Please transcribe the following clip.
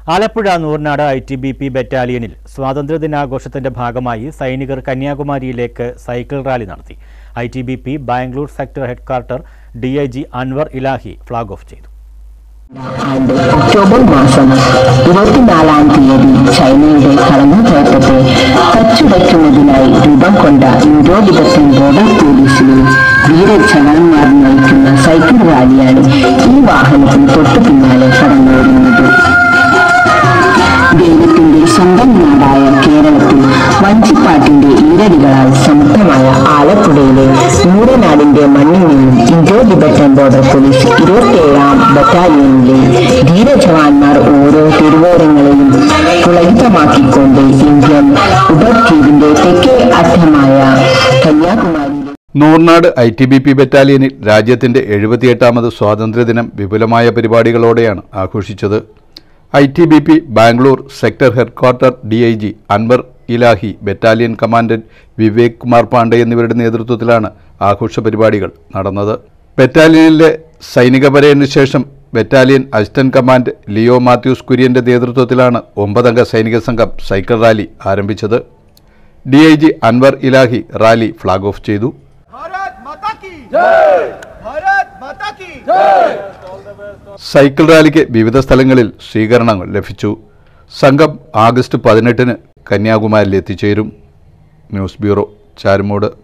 Alappuzha Noornad I T B P ബറ്റാലിയനിൽ സ്വാതന്ത്ര്യദിനാഘോഷത്തിന്റെ ഭാഗമായി സൈനികർ കന്യാകുമാരിയിലേക്ക് സൈക്കിൾ റാലി നടത്തി I T B P Bangalore sector headquarter D I G Anwar Elahi flag off ചെയ്തു ആണ്ട് ഒക്ടോബർ മാസം ഇരുപത്തിനാലാം തീയതി ചൈനയുടെ കടന്നുകയറ്റത്തെ തച്ചുടയ്ക്കുന്നതിനായി രൂപം കൊണ്ട ഇന്തോ ടിബറ്റൻ ബോർഡർ പോലീസിലെ വീരജവാന്മാർ നയിക്കുന്ന സൈക്കിൾ റാലിയാണ് ഈ വാഹനത്തിന് തൊട്ടു പിന്നാലെ കടന്നുവരുന്നത് ദൈവത്തിന്റെ സ്വന്തം നാടായ കേരളത്തിൽ വഞ്ചിപ്പാട്ടിന്റെ ഈരടികളാൽ സമൃദ്ധമായ ആലപ്പുഴയിലെ മൂടനാടിന്റെ മണ്ണിൽ നിന്നും ഇന്തോ ടിബറ്റൻ ബോർഡർ പോലീസ് ഇരുപത്തിയേഴാം ബറ്റാലിയനിലെ ധീരജവാന്മാർ ഓരോ തിരുവോരങ്ങളെയും പുളകിതമാക്കിക്കൊണ്ട് ഇന്ത്യൻ ഉപദ്വീപിന്റെ തെക്കേ അറ്റമായ കന്യാകുമാരിയിലെ Noornad I T B P ബറ്റാലിയനിൽ രാജ്യത്തിന്റെ എഴുപത്തിയെട്ടാമത് സ്വാതന്ത്ര്യദിനം വിപുലമായ പരിപാടികളോടെയാണ് ആഘോഷിച്ചത് I T B P Bangalore sector headquarter D I G Anwar Elahi battalion commandant Vivek Kumar Pandey എന്നിവരുടെ നേതൃത്വത്തിലാണ് ആഘോഷ പരിപാടികൾ നടന്നത് ബറ്റാലിയനിലെ സൈനിക പരേഡിന് ശേഷം battalion assistant command Leo Mathews കുര്യന്റെ നേതൃത്വത്തിലാണ് ഒമ്പതംഗ സൈനിക സംഘം സൈക്കിൾ റാലി ആരംഭിച്ചത് D I G Anwar Elahi rally flag off ചെയ്തു भारत माता की जय भारत माता की സൈക്കിൾ റാലിക്ക് വിവിധ സ്ഥലങ്ങളിൽ സ്വീകരണങ്ങൾ ലഭിച്ചു സംഘം ആഗസ്റ്റ് പതിനെട്ടിന് കന്യാകുമാരിയിൽ എത്തിച്ചേരും ന്യൂസ് ബ്യൂറോ ചാരുമൂട്